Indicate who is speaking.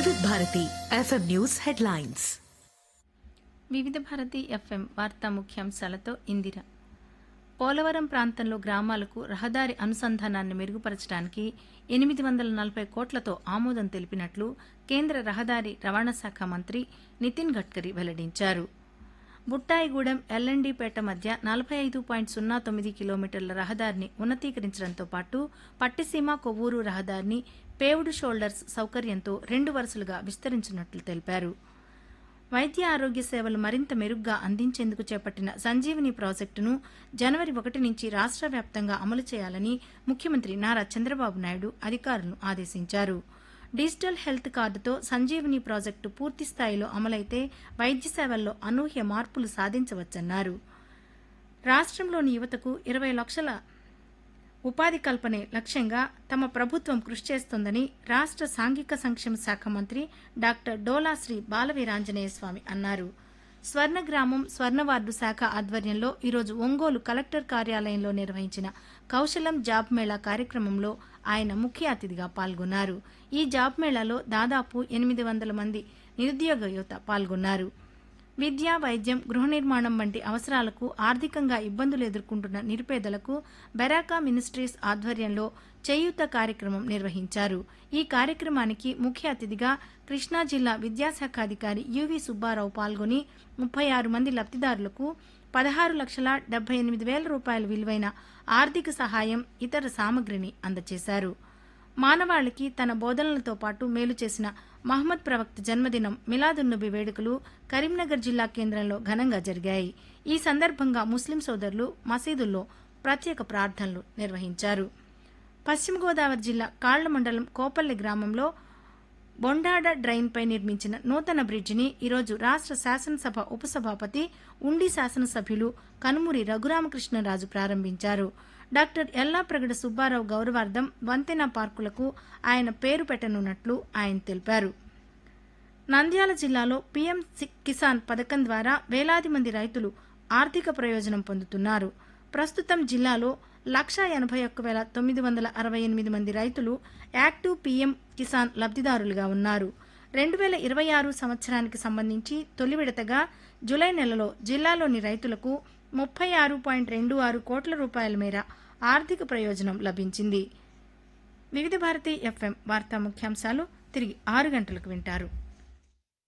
Speaker 1: వివిధ Bharati FM news headlines
Speaker 2: వివిధ Bharati FM వార్తా ముఖ్యాంశాలతో ఇందిర పోలవరం ప్రాంతంలో గ్రామాలకు రహదారి అనుసంధానాన్ని మెరుగుపరచడానికి ఎనిమిది వందల నలభై కోట్లతో ఆమోదం తెలిపినట్లు కేంద్ర రహదారి రవాణా శాఖ మంత్రి నితిన్ గడ్కరీ వెల్లడించారు బుట్టాయిగూడెం ఎల్ఎన్డీపేట మధ్య నలభై ఐదు పాయింట్ సున్నా తొమ్మిది కిలోమీటర్ల రహదారిని ఉన్నతీకరించడంతో పాటు పట్టిసీమ కొవ్వూరు రహదారిని పేవుడు షోల్డర్స్ సౌకర్యంతో రెండు వరుసలుగా విస్తరించినట్లు తెలిపారు వైద్య ఆరోగ్య సేవలు మరింత మెరుగ్గా అందించేందుకు చేపట్టిన సంజీవని ప్రాజెక్టును జనవరి ఒకటి నుంచి రాష్ట్ర వ్యాప్తంగా అమలు చేయాలని ముఖ్యమంత్రి నారా చంద్రబాబు నాయుడు అధికారులను ఆదేశించారు డిజిటల్ హెల్త్ కార్డుతో సంజీవని ప్రాజెక్టు పూర్తి స్థాయిలో అమలైతే వైద్య సేవల్లో అనూహ్య మార్పులు సాధించవచ్చన్నారు రాష్ట్రంలోని యువతకు ఇరవై లక్షల ఉపాధి కల్పనే లక్ష్యంగా తమ ప్రభుత్వం కృషి చేస్తోందని రాష్ట్ర సాంఘిక సంక్షేమ శాఖ మంత్రి డాక్టర్ డోలాశ్రీ బాలవీరాంజనేయ స్వామి అన్నారు స్వర్ణగ్రామం స్వర్ణవార్డు శాఖ ఆధ్వర్యంలో ఈరోజు ఒంగోలు కలెక్టర్ కార్యాలయంలో నిర్వహించిన కౌశలం జాబ్ మేళా కార్యక్రమంలో ఆయన ముఖ్య అతిథిగా పాల్గొన్నారు ఈ జాబ్ మేళాలో దాదాపు ఎనిమిది వందల మంది నిరుద్యోగ యువత పాల్గొన్నారు విద్య వైద్యం గృహ నిర్మాణం వంటి అవసరాలకు ఆర్థికంగా ఇబ్బందులు ఎదుర్కొంటున్న నిరుపేదలకు బెరాకా మినిస్ట్రీస్ ఆధ్వర్యంలో చేయూత కార్యక్రమం నిర్వహించారు ఈ కార్యక్రమానికి ముఖ్య అతిథిగా కృష్ణా జిల్లా విద్యాశాఖ అధికారి యువి సుబ్బారావు పాల్గొని ముప్పై ఆరు మంది లబ్దిదారులకు పదహారు లక్షల డెబ్బై ఎనిమిది వేల రూపాయల విలువైన ఆర్థిక సహాయం ఇతర సామగ్రిని అందజేశారు మానవాళికి తన బోధనలతో పాటు మేలు చేసిన మహమ్మద్ ప్రవక్త జన్మదినం మిలాదున్నబి వేడుకలు కరీంనగర్ జిల్లా కేంద్రంలో ఘనంగా జరిగాయి ఈ సందర్భంగా ముస్లిం సోదరులు మసీదుల్లో ప్రత్యేక ప్రార్థనలు నిర్వహించారు పశ్చిమ గోదావరి జిల్లా కాళ్ల మండలం కోపల్లి గ్రామంలో బొండాడ డ్రైన్పై నిర్మించిన నూతన బ్రిడ్జిని ఈరోజు రాష్ట్ర శాసనసభ ఉపసభాపతి ఉండి శాసనసభ్యులు కనుమూరి రఘురామకృష్ణరాజు ప్రారంభించారు డాక్టర్ ఎల్లాప్రగడ సుబ్బారావు గౌరవార్థం వంతెన పార్కులకు ఆయన పేరు పెట్టనున్నట్లు ఆయన తెలిపారు నంద్యాల జిల్లాలో పీఎం సి- కిసాన్ పథకం ద్వారా వేలాది మంది రైతులు ఆర్థిక ప్రయోజనం పొందుతున్నారు ప్రస్తుతం జిల్లాలో లక్ష ఎనభై ఒక్క వేల తొమ్మిది వందల అరవై ఎనిమిది మంది రైతులు యాక్టివ్ పీఎం కిసాన్ లబ్ధిదారులుగా ఉన్నారు రెండు వేల ఇరవై ఆరు సంవత్సరానికి సంబంధించి తొలి విడతగా జూలై నెలలో జిల్లాలోని రైతులకు ముప్పై ఆరు పాయింట్ రెండు ఆరు కోట్ల రూపాయల మేర ఆర్థిక ప్రయోజనం లభించింది వివిధ భారతి ఎఫ్ఎం వార్తా ముఖ్యాంశాలు తిరిగి ఆరు గంటలకు వింటారు